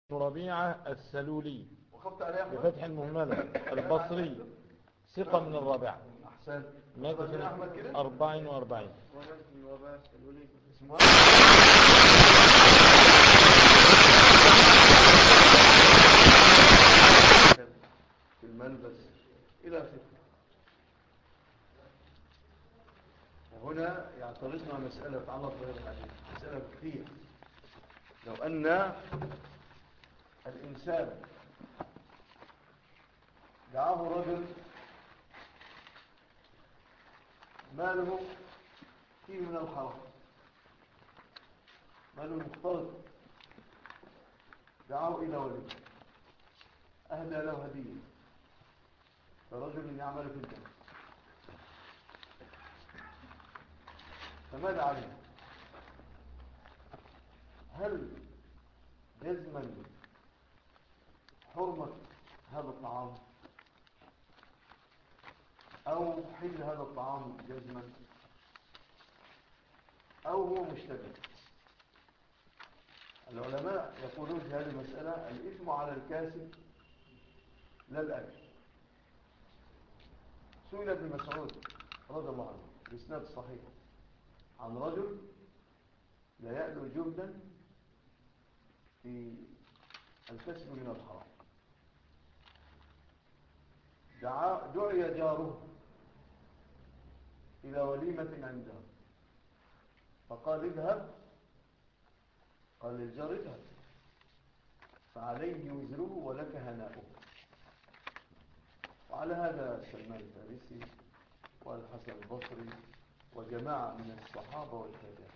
ربيعة السلولي وخفت عليه أحمد بفتح المهملة البصري ثقة من الرابعة أحسن مات أحمد سنة كده 44 اسمه في الملبس إلى آخره وهنا يعترضنا مسألة تتعلق بهذا الحديث مسألة كثير لو أن الإنسان دعاه رجل ماله فيه من الحرام ماله مختلط دعاه إلى ولي أهدى له هدية فرجل يعمل في الجنة فماذا عليه هل جزما حرمة هذا الطعام أو حل هذا الطعام جزما أو هو مشتبه العلماء يقولون في هذه المسألة الإثم على الكاسب لا الأكل سئل ابن مسعود رضي الله عنه بإسناد صحيح عن رجل لا يألو جهدا في الكسب من الحرام دعا دعي جاره إلى وليمة عنده فقال اذهب قال للجار اذهب فعليه وزره ولك هناؤه وعلى هذا سلمان الفارسي والحسن البصري وجماعة من الصحابة والتابعين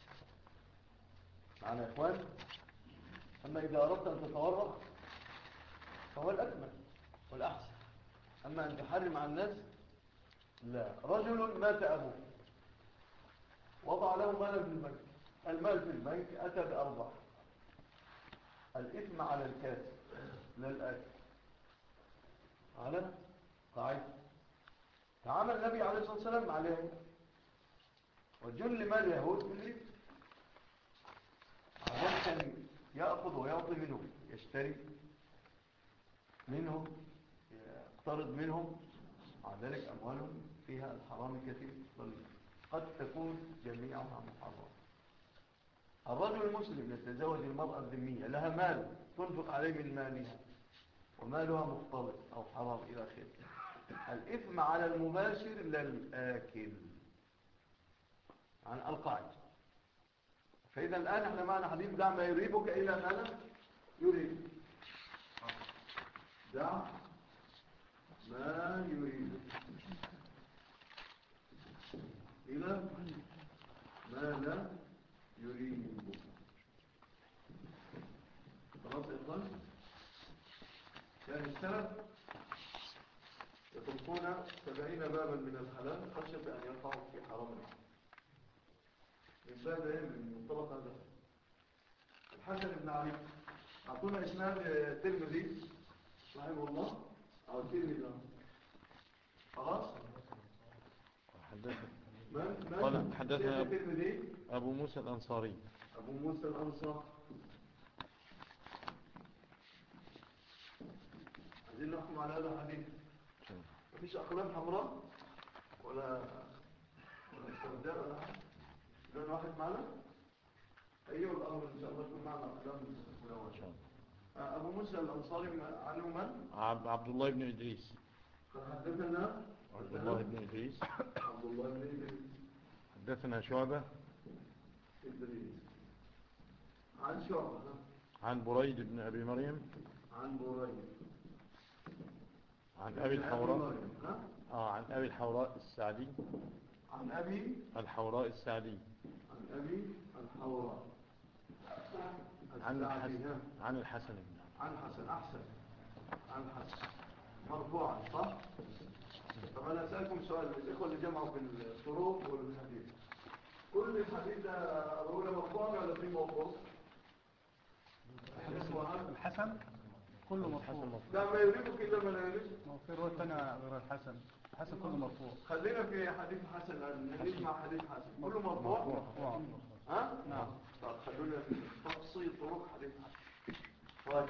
معنا يا إخوان أما إذا أردت أن تتورط فهو الأكمل والأحسن أما أن تحرم على الناس لا رجل مات أبوه وضع له مالا في البنك المال في البنك أتى بأربع الإثم على الكاتب لا الآكل على قاعدة تعامل النبي عليه الصلاة والسلام مع اليهود وجل مال اليهود بالإثم عشان يأخذ ويعطي منهم يشتري منهم يقترض منهم مع ذلك أموالهم فيها الحرام كثير ضليل قد تكون جميعها محرم الرجل المسلم يتزوج المرأة الذمية لها مال تنفق عليه من مالها ومالها مختلط أو حرام إلى آخره الإثم على المباشر للآكل عن القاعدة فإذا الآن احنا معنا حديث دع ما يريبك إلى ما لا يريب دع ما يريبك إلى ما لا يريبك خلاص يا إخوان كان السلف يطلقون سبعين بابا من الحلال خشية أن يقعوا في حرام الحرام من باب ايه من منطلق هذا الحسن بن علي اعطونا اسناد الترمذي رحمه الله او الترمذي خلاص حدثنا من من قال حدثنا شيخ الترمذي أبو موسى الأنصاري ابو موسى الانصار عايزين نحكم على هذا الحديث مفيش اقلام حمراء ولا ولا سوداء ولا حاجه لون واحد معنا أيوه الأمر إن شاء الله يكون معنا أقلام ملونة إن شاء الله أبو موسى الأنصاري عنه من؟ عب- عبد الله بن إدريس قال حدثنا عبد الله بن إدريس عبد الله بن إدريس حدثنا شعبة إدريس عن شعبة عن بريد بن أبي مريم عن بريد عن أبي الحوراء مريم، ها؟ آه عن أبي الحوراء السعدي عن أبي الحوراء السعدي عن أبي الحوراء عن السعدي، الحسن ها؟ عن الحسن بن عن حسن أحسن عن حسن مرفوعا صح؟ طب أنا أسألكم سؤال الإخوة اللي جمعوا في الطرق والحديث كل الحديث ده أقول مرفوعا ولا في موقوف؟ الإخوة ها؟ الحسن كله مرفوع الحسن لا ما يريدك إلا ما لا يريد ما في رواية تانية غير الحسن الحسن كله مرفوع خلينا في حديث حسن الآن نسمع حديث حسن كله مرفوع مرفوع ها؟ نعم طب خلونا في تفصيل طرق حديث حسن طيب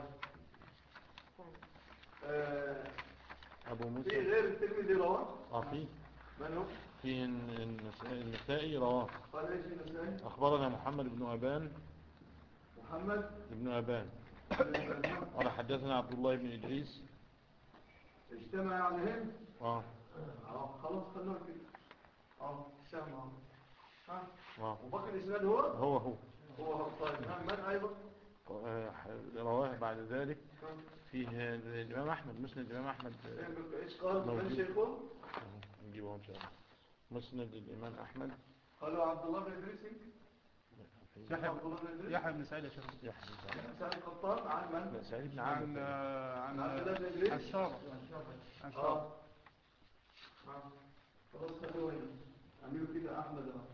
آه، أبو في موسى غير الترمذي رواه اه في من هو؟ في الن- النس- النسائي رواه قال ايش النسائي؟ أخبرنا محمد بن أبان محمد بن أبان قال حدثنا عبد الله بن إدريس اجتمع عليهم اه اه خلاص خلوه كده اه سامع ها اه وبقي الاسناد هو هو هو هو هو طيب ها، من ايضا آه، رواه بعد ذلك فيه الإمام أحمد مسند الإمام أحمد آه، ايش قال من موجود. شيخه نجيبه إن شاء الله مسند الإمام أحمد قالوا عبد الله بن ادريس يحيى عبد الله بن ادريس يحيى بن سعيد يا شيخ يحيى سعيد القطان عن من لا سعيد بن عن عامر آه، عن عن عبد الله بن إدريس؟ عن شعبة عن شعبة اه آه. خلاص خلوه هنا اعملوا كده احمد اهو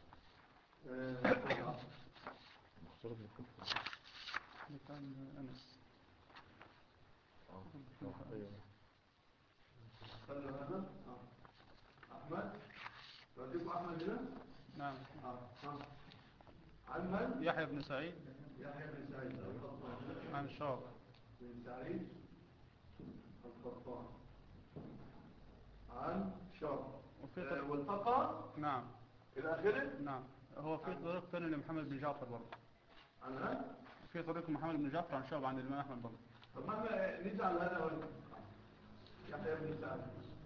آه، مختصر ابن كتب. كان أنس آه، أيوه. خلوا هذا آه. احمد نوديكم احمد هنا نعم اه آه. عن من يحيى بن سعيد يحيى بن سعيد القطان عن شعبة بن سعيد القطان عن شعب وفي آه، طريق والتقى نعم الى اخره نعم هو في طريق ثاني لمحمد بن جعفر برضه عن من في طريق محمد بن جعفر عن شعبة عن الإمام أحمد برضه طب ما احنا نجعل هذا ولا يحيى بن سعد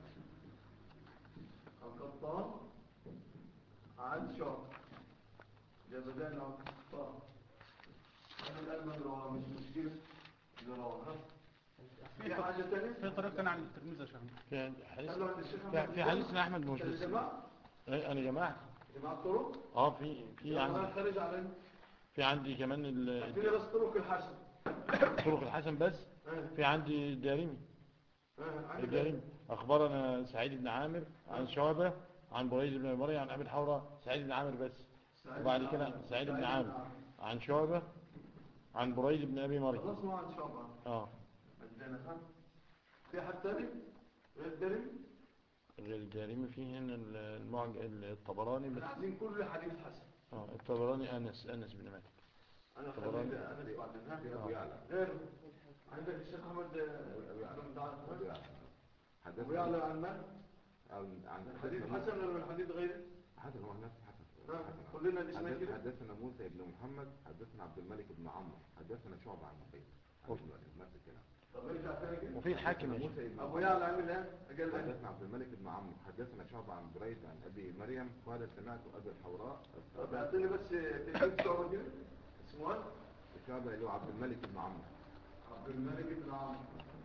القطان عن شعب جبدان عن القطان انا الان من رواه مش مشكله اللي رواه في حاجه ثانيه في طريق ثاني عن الترمذي يا شيخ في حديث قالوا عند الشيخ في- في حديث أحمد موجود موجود يا جماعه إيه، أنا جماعة جماعه طرق اه في في جماعه عندي خارج على في عندي كمان ال- في بس طرق الحسن طرق الحسن بس اه في عندي الدارمي اه عندك الدارمي أخبرنا سعيد بن عامر عن شعبة عن بريد بن مريم عن أبي الحوراء سعيد بن عامر بس سعيد وبعد بن كده عامر. سعيد بن سعيد عامر عن شعبة عن بريد بن أبي مريم خلصنا عن شعبة اه عندنا ها في حد ثاني غير الدرم غير الدارمي فيه هنا المعج... الطبراني بس احنا عايزين كل حديث حسن اه الطبراني أنس أنس بن مالك انا طبراني. خليت انس بعدين ها أبو يعلى. غير عندك الشيخ احمد بن دعاء ابو حدثنا يعلى عن من؟ عن عن من حديث حسن ولا من حديث غيره؟ حسن هو نفس حسن ها حسن. قول لنا الاسم حدث- كده حدثنا موسى بن محمد حدثنا عبد الملك بن عمرو حدثنا شعبة عن مقيم أوف. نفس الكلام طب ارجع ثاني كده وفي الحاكم يا شيخ. موسى بن ابو محمد. يعلى عامل ايه؟ اجل عندي. حدثنا عبد الملك بن عمرو حدثنا شعبة عن بريد عن ابي مريم قال سمعت ابي الحوراء طب اعطيني بس تلميذ شعبة كده اسمه ايه؟ شعبة اللي هو عبد الملك بن عمرو عبد الملك بن عمرو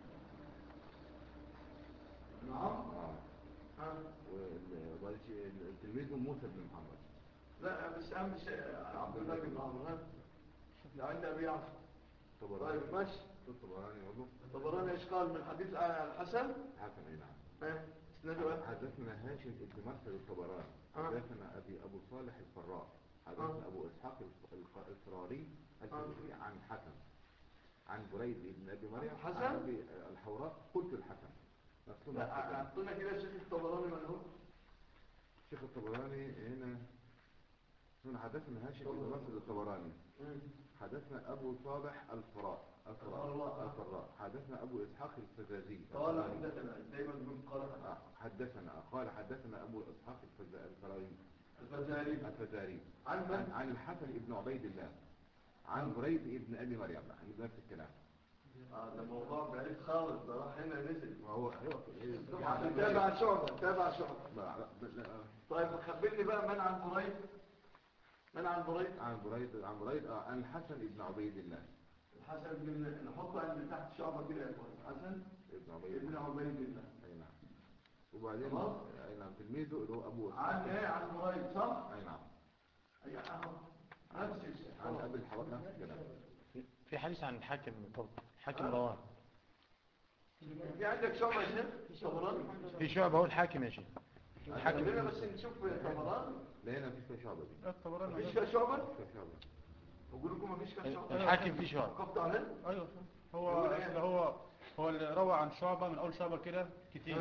بن عمرو اه ها وال- وال- تلميذه موسى بن محمد لا بس اهم شيء عبد الله بن عمرو ها ده عند ابي يعفر طبراني طيب ماشي طبراني برضه طبراني ايش قال من حديث الحسن حسن اي نعم ها اسناده ايه حدثنا هاشم بن مرسل الطبراني آه. حدثنا ابي ابو صالح الفراء حدثنا آه. ابو اسحاق الف- الف- الفراري الفراري عن حسن عن بريد بن ابي مريم حسن؟ عن ابي الحوراء قلت الحسن نفسه لا نفس الكلام. اعطونا كده شيخ الطبراني من هو الشيخ الطبراني هنا هنا حدثنا هاشم بن مرسل الطبراني حدثنا ابو صالح الفراء الفراء. الفراء الفراء حدثنا ابو اسحاق الفزازي قال الفراري. حدثنا دايما بيقول قال آه، حدثنا قال حدثنا ابو اسحاق الفز- الفراري الفزاري الفزاري عن عن, من؟ عن الحسن بن عبيد الله عن بريد ابن ابي مريم يعني نفس الكلام اه ده موضوع بعيد خالص ده راح هنا نزل وهو طبعا تابع شعبة تابع شعبة لا لا لا طيب خبرني بقى من عن بريد من عن بريد عن بريد عن بريد آه، عن الحسن ابن عبيد الله الحسن بن نحطه عند تحت شعبة كده يا اخوان الحسن ابن عبيد ابن الله عبيد الله اي نعم وبعدين خلاص. اي نعم تلميذه اللي هو ابو عن إسحاق. ايه عن بريد صح؟ اي نعم اي اهو نفس الشيء عن خلاص. ابي الحوراء نفس الكلام في- في حديث عن الحاكم طب الحاكم رواه في عندك شعبة يا شيخ طبراني في شعبة هو الحاكم يا شيخ الحاكم خلينا بس نشوف طبراني لا هنا مفيش فيها شعبة دي الطبراني مفيش فيها شعبة؟ مفيش فيها شعبة بقول لكم مفيش فيها شعبة الحاكم فيه شعبة وقفت عليه؟ ايوه هو يقول إيه؟ أصل هو هو اللي روى عن شعبة من اول شعبة كده كتير ها.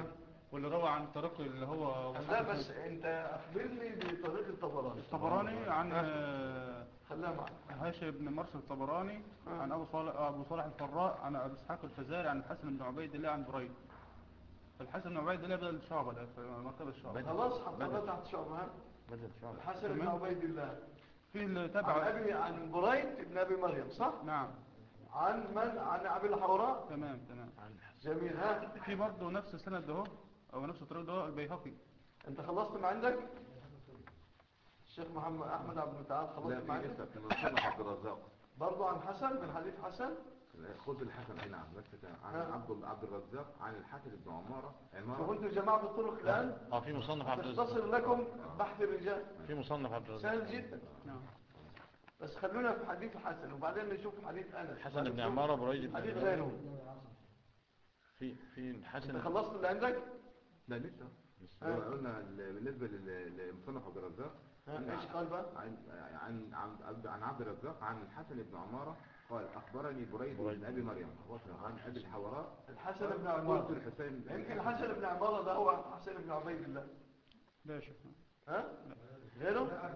واللي روى عن طريق اللي هو لا بس انت اخبرني بطريق الطبراني الطبراني عن آه، خليها معك هاشم بن مرسل الطبراني آه. عن ابو صالح ابو صالح الفراء عن ابي اسحاق الفزاري عن الحسن بن عبيد الله عن بريد الحسن بن عبيد الله بدل الشعبة ده في مرتبة الشعبة خلاص حطيتها تحت شعبها بدل شعب الحسن بن تمام. عبيد الله في اللي عن تبع ابي عن بريد ابن ابي مريم صح نعم عن من عن ابي الحوراء تمام تمام جميل ها في برضه نفس السند ده هو او نفس الطريق ده هو البيهقي انت خلصت ما عندك الشيخ محمد احمد عبد المتعال لا خلصت ما في عندك لسه في مصنف عبد الرزاق برضه عن حسن من حديث حسن خذ الحسن اي نعم بس كده. عن ها. عبد عبد الرزاق عن الحسن بن عماره عماره فقلت جماعة الطرق الآن اه في مصنف عبد الرزاق تختصر لكم بحث الرجال في مصنف عبد الرزاق سهل جدا نعم بس خلونا في حديث الحسن وبعدين نشوف حديث أنس حسن بن نشوف عمارة بريد بن حديث أبي غيره في في الحسن انت خلصت اللي عندك لا لسه ها. هو قلنا ال- بالنسبه لل- لمصنف عبد الرزاق ها، قلنا ايش قال بقى عن عن عن عبد- عن عبد الرزاق عن الحسن بن عماره قال اخبرني بريد بريد. بن ابي مريم عن ابي الحوراء الحسن بن قلت عمارة الحسين يمكن الحسن بن عمارة ده هو حسن بن عبيد الله لا يا شيخ ها غيره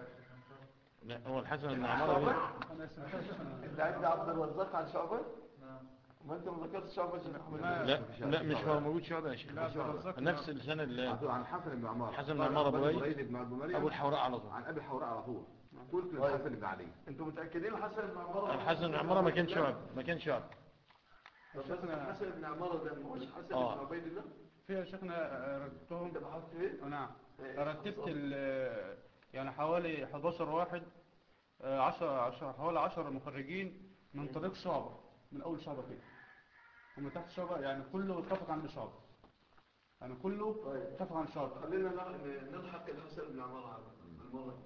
لا هو الحسن بن عمارة شعبة بن- انا سمعت انت عند عبد الرزاق عن شعبة ما انت ما ذكرت شعبة شيخ احمد ما- لا لا مش هو موجود شعبة يا شيخ لا عبد الرزاق نفس السنة اللي عبد- عن الحسن بن عماره الحسن بن قال عمارة أخبرني بريد. بريد بن ابي مريم ابو الحوراء على طول عن ابي الحوراء على طول قلت طيب. للحسن بن علي انتوا متأكدين الحسن بن عمارة الحسن بن عمارة ما كان شعب ما كان شعب الحسن الحسن بن عمارة ده مش حسن آه. بن عبيد الله في يا شيخنا آه، رتبتهم انت بحثت ايه نعم إيه، رتبت خلصت. ال- يعني حوالي 11 واحد 10 10 حوالي 10 مخرجين من طريق شعبة من أول شعبة كده ومن تحت شعبة يعني كله اتفق عن شعبة يعني كله طيب. اتفق عن شعبة خلينا ن- نلحق الحسن بن عمارة على المرة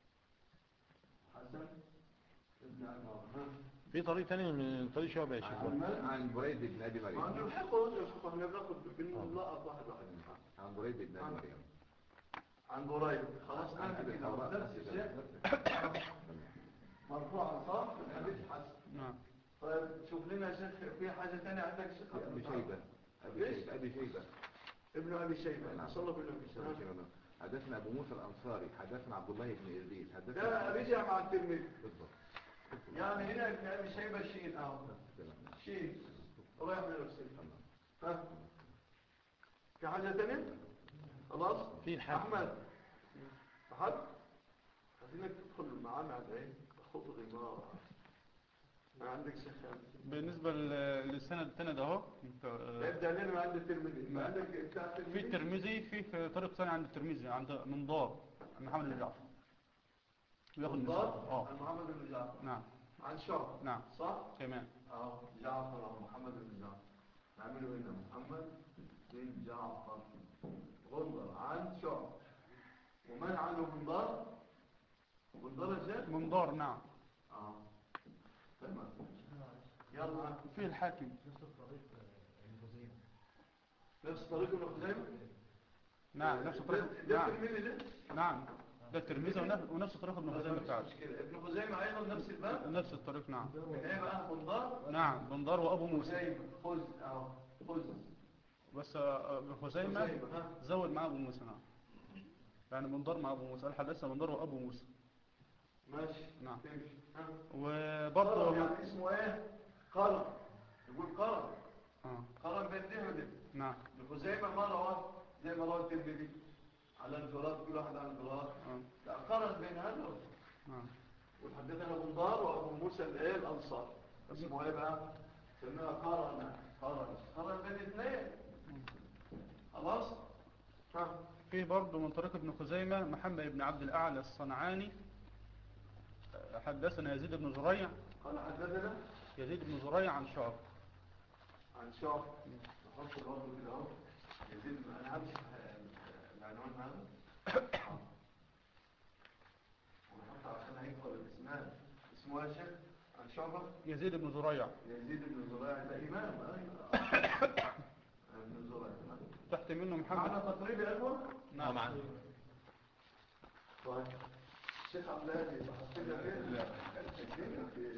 حسن بن عمارة ها. في طريق تاني من طريق شعبة يا شيخ عن عن بريد بن ابي ما مريم نلحقه نلحقه احنا بناخد باللقط واحد واحد عن بريد بن ابي مريم عن بريد خلاص عن ابي نحكي كده الحوراء نفس الشيء مرفوع صح في الحديث حسن نعم طيب شوف لنا يا شيخ في حاجة ثانية عندك شيخ ابي شيبه ابي شيبه ابي شيبه ابن ابي شيبة نعم. صلى ابن ابي أبي شيبة شيبة. حدثنا ابو موسى الانصاري حدثنا عبد الله بن ادريس ده حدثنا رجع مع الترمذي بالضبط يعني هنا ابن ابي شيبة شين اه شين رايح من نفسه ها في حاجة ثانية خلاص في الحاج. احمد احمد عايزينك تدخل معانا على ايه خط غمار ما عندك شيخ بالنسبة لل- للسند التاني ده اهو انت- آه، ابدا لنا ما عند الترمذي ما عندك بتاع في الترمذي الترمذي في في طريق ثاني عند الترمذي عند منظار عن محمد بن جعفر بياخد من منظار اه عن محمد بن جعفر نعم عن شعب نعم صح تمام اه جعفر أو محمد بن جعفر نعمله هنا محمد بن جعفر غندر عن شعب ومن عنه غندر غندر يا شيخ منظار نعم اه تمام يلا في الحاكم نفس طريق ابن خزيمة نعم نفس طريق ده نعم الترمذي ده نعم ده الترمذي ونفس- ونفس طريق ابن خزيمة مش بتاعه مشكلة ابن خزيمة أيضا نفس الباب نفس الطريق نعم من ايه بقى غندر نعم بندار وابو موسى خزيمة خز اه خز بس آه، ابن خزيمة خزيمة ها زود مع ابو موسى نعم يعني بندار مع ابو موسى قال حدثنا بندار وابو موسى ماشي نعم. تمشي ها قرن وبرضه يعني اسمه ايه قرن يقول قرن اه قرن بين ده وده نعم الخزيمة مرة واحدة زي ما روى الترمذي على انفراد كل واحد على انفراد اه لا قرن بين هذا وده. نعم وحدثنا بندار وابو موسى الايه الانصار اسمه ايه بقى سميها قرن قرن قرن بين اثنين خلاص ها في برضه من طريق ابن خزيمة محمد بن عبد الأعلى الصنعاني آه، حدثنا يزيد بن زريع قال حدثنا يزيد بن زريع عن شعب عن شعب نحط برضه كده اهو يزيد انا همشي العنوان هذا ونحط عشان هيدخل الاسناد اسمه ايه يا شيخ عن شعبة يزيد بن زريع يزيد بن زريع ده امام ايوه ابن زريع تحت منه معنا محمد تقريب يا اخوان اه نعم معنا طيب الشيخ عبد الهادي بحثت لنا فين؟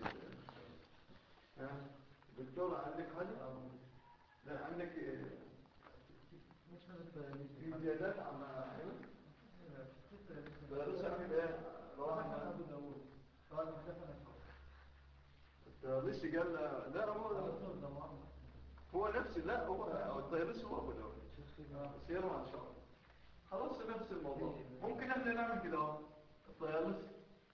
ها؟ دكتور عندك حاجة؟ لا عندك في زيادات عن أحمد الطيالسي عمل إيه؟ رواه عن- أبو داود قال حدثنا الطيالسي قال لا هو شعبة هو نفس لا هو هو الطيالسي هو أبو داود بس يروى عن شعبة خلاص نفس الموضوع ممكن احنا نعمل كده اهو الطيالسي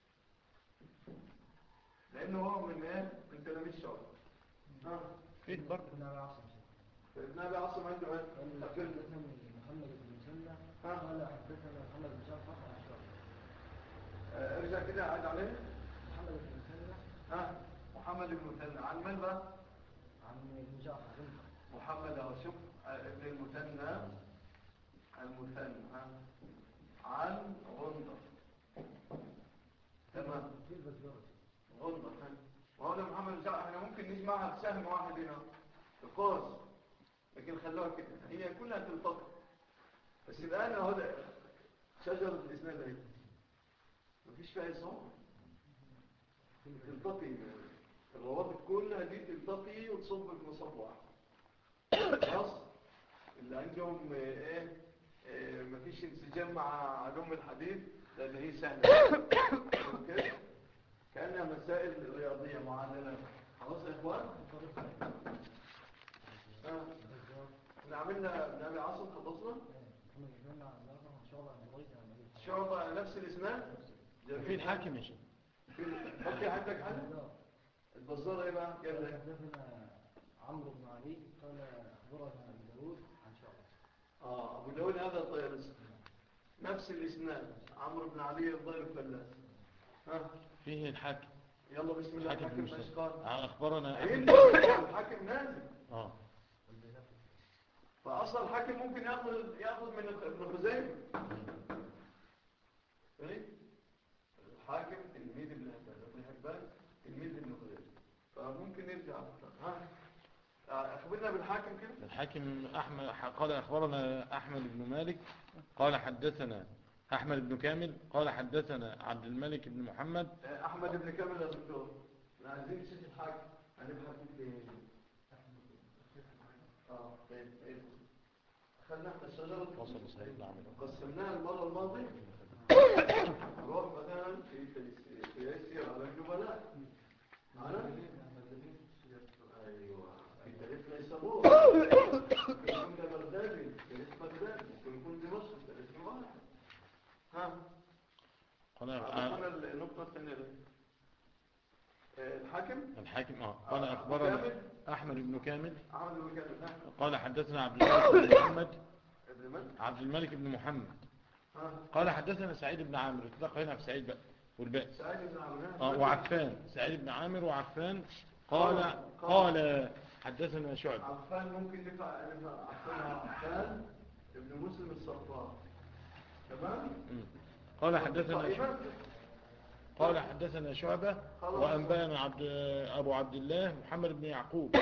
لأنه هو من إيه؟ من تلاميذ شعبة ها فيه برضه ابن أبي عاصم ابن أبي عاصم عنده إيه؟ قال أكل حدثني محمد بن مسلم ها؟ قال حدثنا محمد بن جعفر عن شعبة آه، ارجع كده عاد عليه محمد بن مسلم ها محمد بن مثنى عن من بقى عن ابن جعفر محمد اهو شوف آه، ابن المثنى المثنى ها عن غندر تمام في البزارة غندر ها وهو ده محمد بن جعفر احنا ممكن نجمعها بسهم واحد هنا بقوس لكن خلوها كده هي كلها تلتقي بس الان اهو ده شجره الاسناد اهي مفيش فيها صوت تلتقي الروابط كلها دي تلتقي وتصب في مصب واحد خلاص اللي عندهم آه، ايه آه، مفيش انسجام مع علوم الحديث لان هي سهله اوكي كانها مسائل رياضيه معلله خلاص يا اخوان آه. احنا عملنا ابن ابي عاصم خلصنا محمد بن مسلم عن جعفر عن شعبة عن بريد عن مالك شعبة نفس الاسناد في الحاكم يا شيخ في بقي عندك حاجه البزار ايه بقى قال قال لك حدثنا عمرو بن علي قال أخبرنا أبو داود عن شعبة اه ابو داود هذا الطيالسي نفس الاسناد عمرو بن علي الضير الفلاس ها فيه الحاكم يلا بسم الله الحاكم الحاكم بن ماش مسلم قال آه، اخبرنا عين أحمد- الحاكم نازل اه فاصلا الحاكم ممكن ياخذ ياخذ من ابن خزيمه فاهم الحاكم تلميذ ابن حبان ابن حبان تلميذ ابن خزيمه فممكن يرجع ها آه، اخبرنا بالحاكم كده الحاكم أحمد قال أخبرنا أحمد بن مالك قال حدثنا أحمد بن كامل قال حدثنا عبد الملك بن محمد آه، احمد بن كامل يا دكتور احنا عايزين شيخ الحاكم هنبحث فيه اه طيب طيب خلينا احنا الشجره وصل لصحيح بن عمرو قسمناها المره الماضيه نروح مثلا في تيسير في تيسير على الجبلاء معنا ايوه في تاريخ نيسابور ممكن يكون ده بغدادي تاريخ بغداد ممكن يكون دمشق تاريخ واحد ها قال عرفنا آه، النقطه الثانيه دي آه، الحاكم الحاكم اه قال آه، أخبرنا كامل؟ أحمد بن كامل عمل بن كامل ها قال حدثنا عبد الملك بن محمد ابن من عبد الملك بن محمد ها قال حدثنا سعيد بن عامر اتفق هنا في سعيد بقى والباقي سعيد بن عمرو آه وعفان سعيد بن عامر وعفان قال قال حدثنا شعب عفان ممكن نفع نفع عفان عفان ابن مسلم الصفار تمام مم. قال حدثنا شعب قال حدثنا شعبة وأنبأنا عبد أبو عبد الله محمد بن يعقوب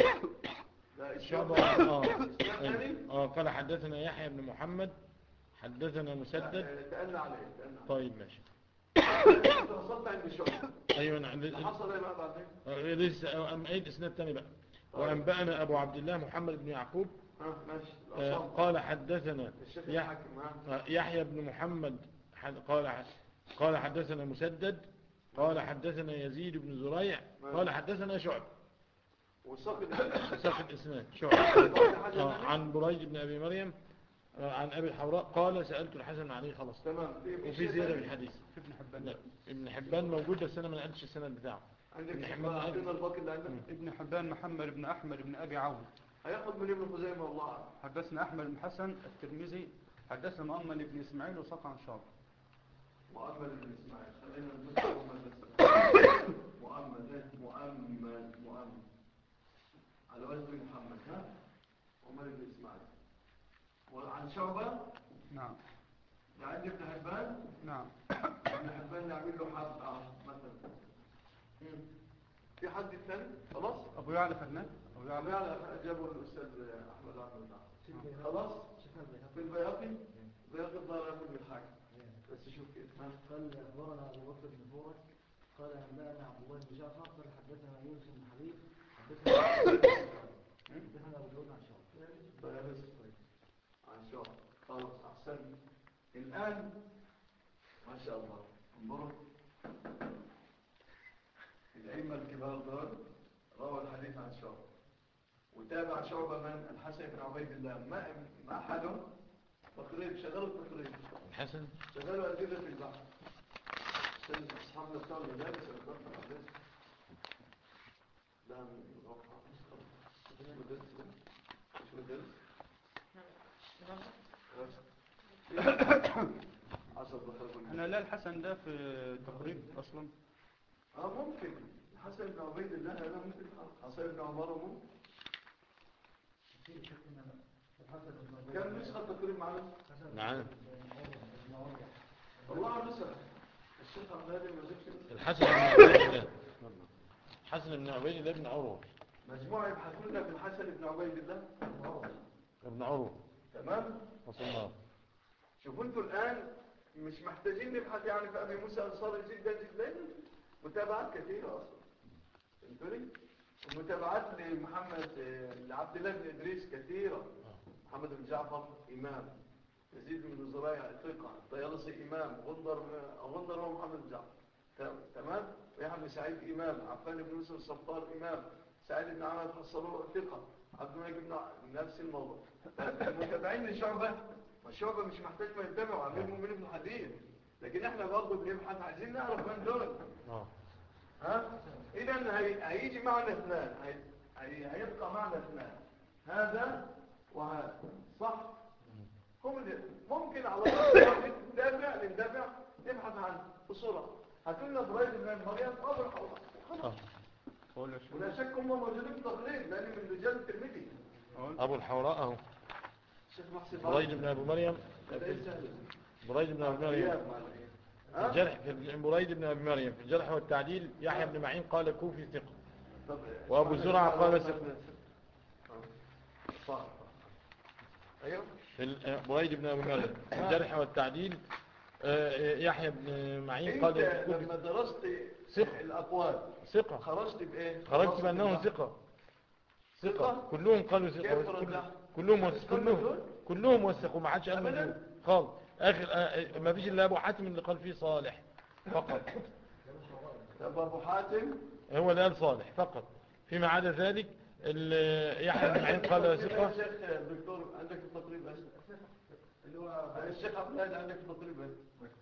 شعبة آه آه قال حدثنا يحيى بن محمد حدثنا مسدد تأنى عليه تأنى عليه طيب ماشي انت وصلت عند شعب أيوة اللي نعم حصل ايه بقى بعدين آه، لسه أم أيد إسناد تاني بقى وأنبأنا أبو عبد الله محمد بن يعقوب ها ماشي آه، الأصابع. قال حدثنا الشيخ يح- الحاكم ها آه، يحيى بن محمد حد- قال ح- قال حدثنا مسدد قال حدثنا يزيد بن زريع قال حدثنا شعب وسقط ساق الإسناد شعب آه، عن بريد بن أبي مريم آه، عن أبي الحوراء قال سألت الحسن بن علي خلاص تمام وفي زيادة في الحديث في ابن حبان لا ابن حبان موجود بس أنا ما نقلتش السند بتاعه عندك ابن حبان بقى عندك. عندنا الباقي اللي عندك ابن حبان محمد بن أحمد بن أبي عون هياخد من ابن خزيمة والله أعلم. حدثنا أحمد بن حسن الترمذي حدثنا مؤمن بن إسماعيل وساق عن شعب مؤمل بن اسماعيل خلينا نبص مؤمل بس مؤمل ايه مؤمل مؤمل على وزن محمد ها مؤمل بن اسماعيل وعن شعبة نعم عند ابن حبان نعم ابن حبان نعمل له حد اه مثلا مم. في حد ثاني خلاص أبو يعلى فنان أبو على يعلى على جابوا الاستاذ احمد عبد الله خلاص شيخنا البيهقي في البياقي البياقي الظاهر ياخذ بالحاكم بس شوف كيف ها قال أخبرنا أبو بكر بن فورك قال أنبأنا عبد الله بن جعفر قال حدثنا يونس بن حبيب حدثنا حدثنا أبو داود عن شعبة بياقي عن الآن ما شاء الله انظروا الأئمة الكبار دول روى الحديث عن شعبة وتابع شعبة من الحسن بن عبيد الله ما ما حاله تقريب شغلوا التقريب الحسن شغلوا أدلة في البحث عشان أصحابنا بتوع المدارس اللي بتوع المدارس لا من الرفعة مش مدرس مش مدرس عصر دخل احنا لا الحسن ده في تقريب اصلا اه ممكن حسن بن عبيد الله هذا ممكن حسن بن عمر ممكن كم نسخة تقريب معنا؟ نعم والله نسخة الشيخ عبد الهادي ما جابش نسخة. الحسن بن عبيد الله الحسن بن عبيد الله بن عروة مجموعة يبحثون لنا في الحسن بن عبيد الله ابن عروة تمام؟ وصلنا شوفوا انتوا الآن مش محتاجين نبحث يعني في أبي موسى أنصاري جدا جدا متابعات كثيرة أصلا فهمتوني؟ المتابعات لمحمد آه، لعبد الله بن إدريس كثيرة محمد بن جعفر إمام يزيد بن زريع ثقة الطيالسي إمام غندر غندر هو محمد بن جعفر تم- تمام ويحيى بن سعيد إمام عفان بن يوسف الصفار إمام سعيد بن عمر حصلوه ثقة عبد الملك بن ع- نفس الموضوع المتابعين لشعبة ما شعبة مش محتاج ما يتابعوا عامل مؤمن ابن حديث لكن احنا برضه بنبحث عايزين نعرف من دول اه ها اذا هي... هيجي معنا اثنان هي... هي... هيبقى معنا اثنان هذا وهذا صح هم اللي- ممكن على طول ندافع ندافع نبحث عنه بسرعه هاتوا لنا برايد بن مريم ابو الحوض اه خلاص اقول يا شيخ ولا شك هم موجودين في التقريب لان من رجال الترمذي اقول ابو الحوراء اهو الشيخ محسن بريد بن ابي مريم ليس سهل بريد بن ابي مريم في الجرح في بريد بن ابي مريم في الجرح والتعديل يحيى بن معين قال كوفي ثقه وأبو زرعة قال ثقة. صح ايوه في ال- آه، بريد بن ابي مريم في الجرح والتعديل آه، آه، يحيى بن معين انت قال لما كوفي درست ثقة. الاقوال ثقه خرجت بايه خرجت بانه بالله. ثقه ثقه ثقة؟ كلهم قالوا كيف ثقه كل- رجح؟ كلهم مش وث- كل كلهم دول؟ كلهم وثقوا ما حدش قال أبداً؟ مجهول خالص اخر آه، آه، ما فيش الا ابو حاتم اللي قال فيه صالح فقط طب ابو حاتم هو اللي قال صالح فقط فيما عدا ذلك ال- يحيى بن معين قال يا ثقه شيخ الدكتور عندك التقريب بس اللي هو الشيخ عبد الهادي عندك التقريب بس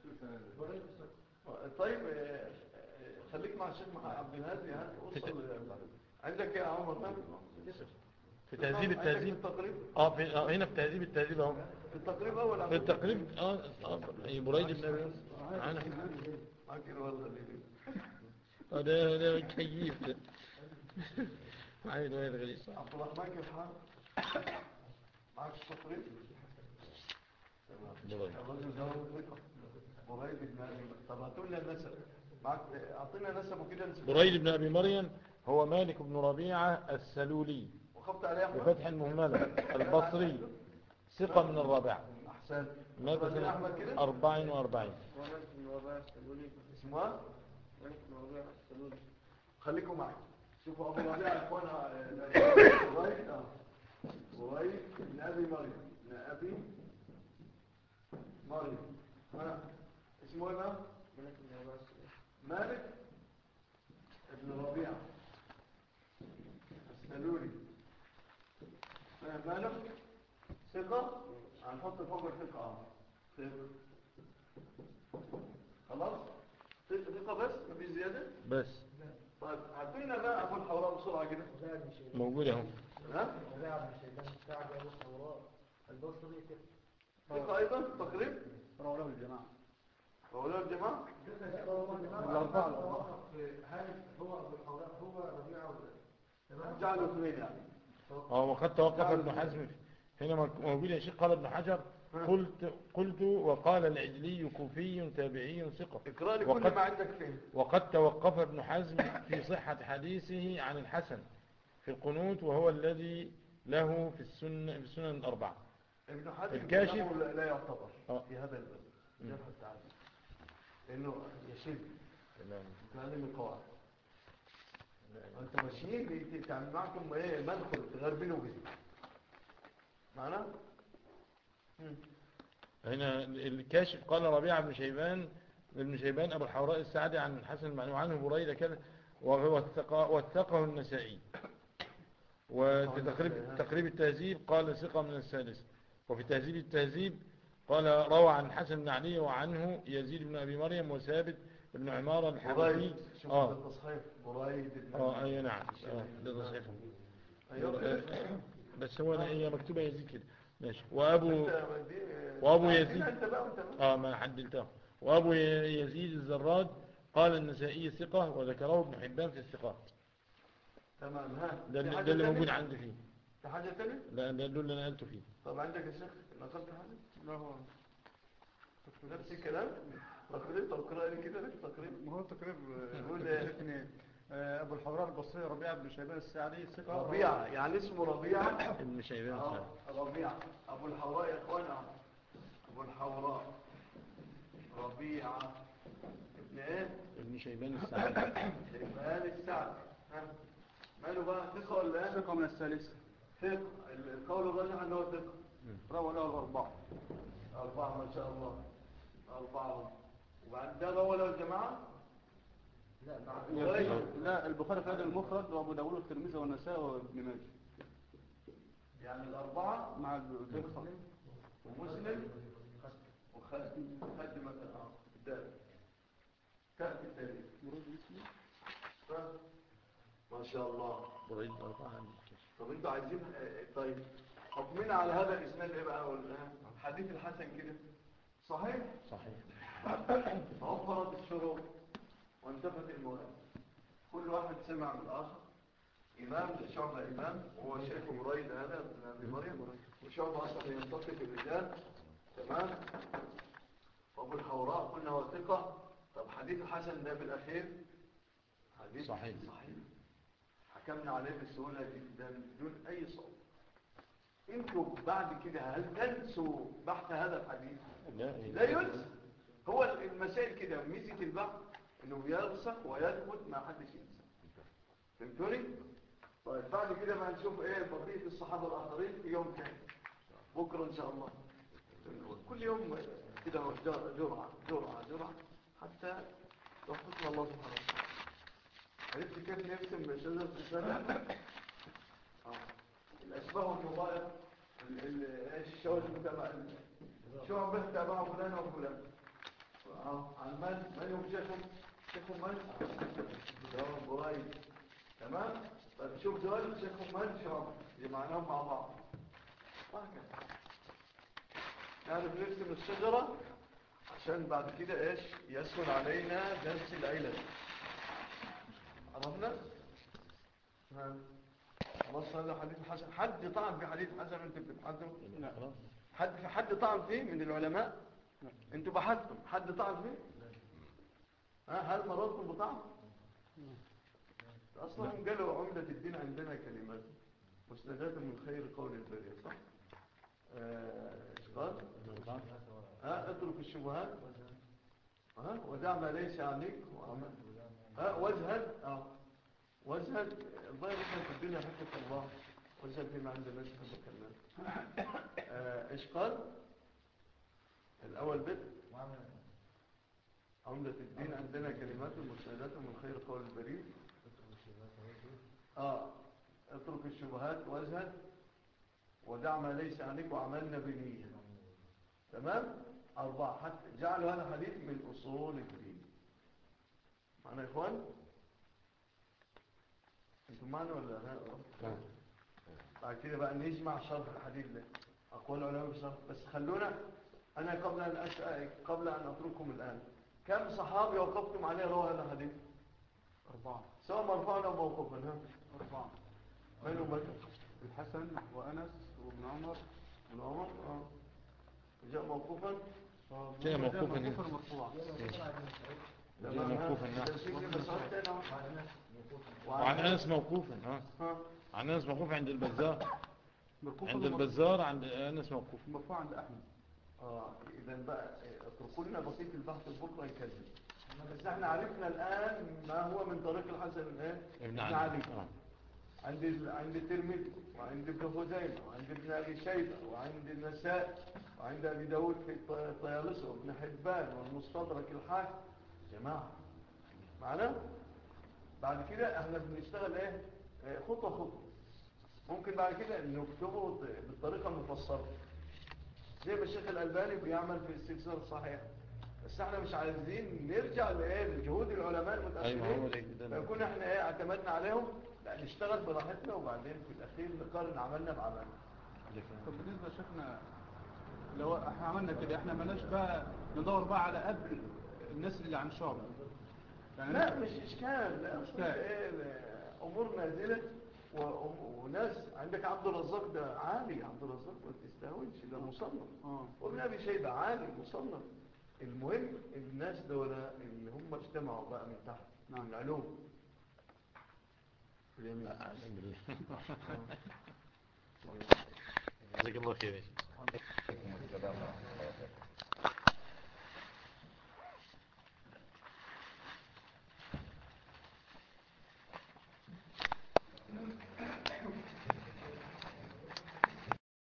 طيب آه، آه، خليك مع الشيخ مع عبد الهادي هات وصل عندك يا عمر نعم؟ في تهذيب عندك التهذيب التقريب اه في آه، هنا في تهذيب التهذيب اهو في التقريب اول في التقريب اه آه، أي بريد بن ابي معانا معك الولد خليل اه ده ده كيف ده معايا الواد غريب صح عبد الرحمن كيف حالك؟ معك التقريب؟ تمام بريد. الرجل ده هو ثقة. بريد بن أبي طب هاتوا لنا النسب معك اعطينا نسبه كده نسبه بريد بن ابي مريم هو مالك بن ربيعه السلولي وخفت عليه احمد بفتح المهمله البصري ثقه من الرابعه احسن مات رجل سنه احمد كده 44 اسمه إيه؟ خليكم معي شوفوا ابو ربيع اخوانا بريد اه بريد بن ابي مريم بن ابي مريم ها اسمه ايه بقى؟ مالك ابن ربيعه السلولي فاهم مالك ثقة هنحط فوق الثقة اه ثقة خلاص ثقة ثقة بس مفيش زيادة بس طيب هاتوا لنا بقى ابو الحوراء بسرعة كده موجود اهو ها سعد أبو الحوراء البصري ثقة ايضا تقريب رواه له الجماعة أولاد الجماعة الأربعة الأربعة هل هو أبو الحوراء هو ربيعة ولا جعلوا اثنين يعني اه وقد توقف ابن حزم هنا مك- موجود يا شيخ قال ابن حجر قلت قلت وقال العجلي كوفي تابعي ثقة اقرأ لي كل وقد- ما عندك فيه وقد توقف ابن حزم في صحة حديثه عن الحسن في القنوت وهو الذي له في السنة في السنن الأربعة ابن حزم الكاشف. كلامه لا لا يعتبر آه. في هذا الجرح التعدي لأنه يشد تعلم القواعد انت ماشيين تعمل معكم ايه مدخل تغربلوا به معنا هنا الكاشف قال ربيعة بن شيبان ابن شيبان أبو الحوراء السعدي عن الحسن المعنوي عنه بريدة كذا وثقه وثقه النسائي وفي تقريب, تقريب التهذيب قال ثقة من الثالث وفي تهذيب التهذيب قال روى عن حسن بن علي وعنه يزيد بن أبي مريم وثابت بن عمارة الحبري برايد شوف آه. التصحيح برايد بن- اه اي نعم اه ده صحيح أيوة. بس هو هي مكتوبة يزيد كده ماشي وابو أنت دي- وأبو عندنا يزيد. أنت بقى وأنت بقى. اه ما حددته وابو يزيد الزراد قال النسائي ثقة وذكره ابن حبان في الثقات تمام ها ده في اللي, حاجة ده اللي تانية؟ موجود عندي فيه في حاجة تانية؟ لا ده اللي انا قلته فيه طب عندك يا شيخ نقلت حاجة؟ لا هو نفس الكلام؟ تقرير طب اقرأ لي كده لك تقرير ما هو تقريب قول إيه؟ اثنين ابو الحوراء البصري ربيعه بن شيبان السعدي ثقه ربيعة يعني اسمه ربيعة ابن شيبان آه، فعلا. ربيعة أبو الحوراء يا إخوانا أبو الحوراء ربيعة ابن إيه؟ ابن شيبان السعدي شيبان السعد ها ماله بقى ثقة ولا إيه؟ ثقه من الثالثه ثقة القول الراجح أنه ثقة روى له الاربعه أربعة ما شاء الله أربعة وبعد ده روى له الجماعة لا مع كويس. لا البخاري في هذا المفرد وابو داوود والترمذي والنسائي وابن ماجه يعني الأربعة مع البخاري ومسلم وخادم خادم آه، الدال تأتي التاريخ ما شاء الله بريد أربعة عندي. طب انتوا عايزين آه، طيب حكمنا على هذا الاسناد ايه بقى ولا حديث الحسن كده صحيح صحيح توفرت الشروط وانتفت المواد كل واحد سمع من الاخر امام شعبة امام وهو شيخ بريد هذا ابن ابي مريم وشعبة اصلا ينتقي في الرجال تمام وابو الحوراء قلنا هو ثقة طب حديث الحسن ده بالاخير حديث صحيح. صحيح حكمنا عليه بسهولة جدا بدون اي صعوبة انتوا بعد كده هل تنسوا بحث هذا الحديث لا لا ينسى هو المسائل كده ميزة البحث انه يرسخ ويثبت ما حدش ينسى فهمتوني؟ طيب بعد كده بقى نشوف ايه بقية الصحابة الآخرين في يوم تاني بكرة ان شاء الله كل يوم كده جرعة جرعة جرعة جرعة حتى توفقنا الله سبحانه وتعالى عرفت كيف نرسم شجرة الشجرة؟ آه. الأشباه والمضايق ال- ال- الشوز المتابعة شعبة تابعه فلان وفلان آه، عن من من هم شيخهم شيخهم من شعب برايد تمام طيب شوف دول شيخهم من شعب جمعناهم مع بعض وهكذا نعرف نرسم الشجرة عشان بعد كده ايش يسهل علينا درس العلل عرفنا ها. خلاص هذا حديث حسن حد طعن في حديث حسن انت بتبحثوا لا خلاص حد في حد طعن فيه من العلماء انتوا بحثتم حد طعن فيه ها هل مررتم بطعن اصلا هم قالوا عمدة الدين عندنا كلمات مسندات من خير قول البرية صح آه، ايش قال ها اترك الشبهات ها ودع ما ليس عليك وعمل ها واجهد اه واجهد الله يرحمك في الدنيا حكمة الله واجهد فيما عند الناس حبك الناس آه، ايش قال الاول بيت عمدة الدين عندنا كلمات مسندات من خير قول البريء اه اترك الشبهات واجهد ودع ما ليس عليك وعملنا بنية تمام أربعة حتى جعلوا هذا حديث من أصول الدين معنا يا إخوان انتم معنا ولا لا تمام. بعد كده بقى نجمع شرح الحديث ده أقوال العلماء في شرح بس خلونا أنا قبل أن أسأل قبل أن أترككم الآن كم صحابي وقفتم عليه روى هذا الحديث أربعة سواء مرفوعا أو موقوفا ها أربعة من هم الحسن وأنس وابن عمر ابن عمر اه جاء موقوفا جاء موقوفا هنا. موقوفا مرفوعا جاء موقوفا نعم نعم وعن أنس موقوفا ها ها عن أنس موقوف عند البزار مرفوعا عند البزار عند أنس موقوف مرفوع عند أحمد اه اذا بقى اتركوا لنا بسيط البحث بكره نكمل بس احنا عرفنا الان ما هو من طريق الحسن ايه ابن علي علي آه. عند ال- عند الترمذي وعند ابن خزيمة وعند ابن أبي شيبة وعند النسائي وعند أبي داود في الط- الطيالسة وابن حبان والمستدرك الحاكم جماعة معنا بعد كده احنا بنشتغل ايه آه، خطوة خطوة ممكن بعد كده نكتبه ط- بالطريقة المفصلة زي ما الشيخ الألباني بيعمل في السلسلة الصحيحة بس احنا مش عايزين نرجع لايه لجهود العلماء أيوة، هو المتأخرين ده- ده- فيكون احنا ايه اعتمدنا عليهم لا نشتغل براحتنا وبعدين في الأخير نقارن عملنا بعملنا طب بالنسبة لشيخنا لو احنا عملنا كده احنا مالناش بقى ندور بقى على قبل الناس اللي عن شعب يعني لا مش إشكال لا إشكال. أصل إيه أمور نازلة و- وناس عندك عبد الرزاق ده عالي عبد الرزاق ما تستهونش ده مصنف اه وابن أبي شيبة عالي مصنف المهم الناس دول اللي هم اجتمعوا بقى من تحت نعم. من العلوم اليمين أعلم بالله جزاك الله خير يا شيخ.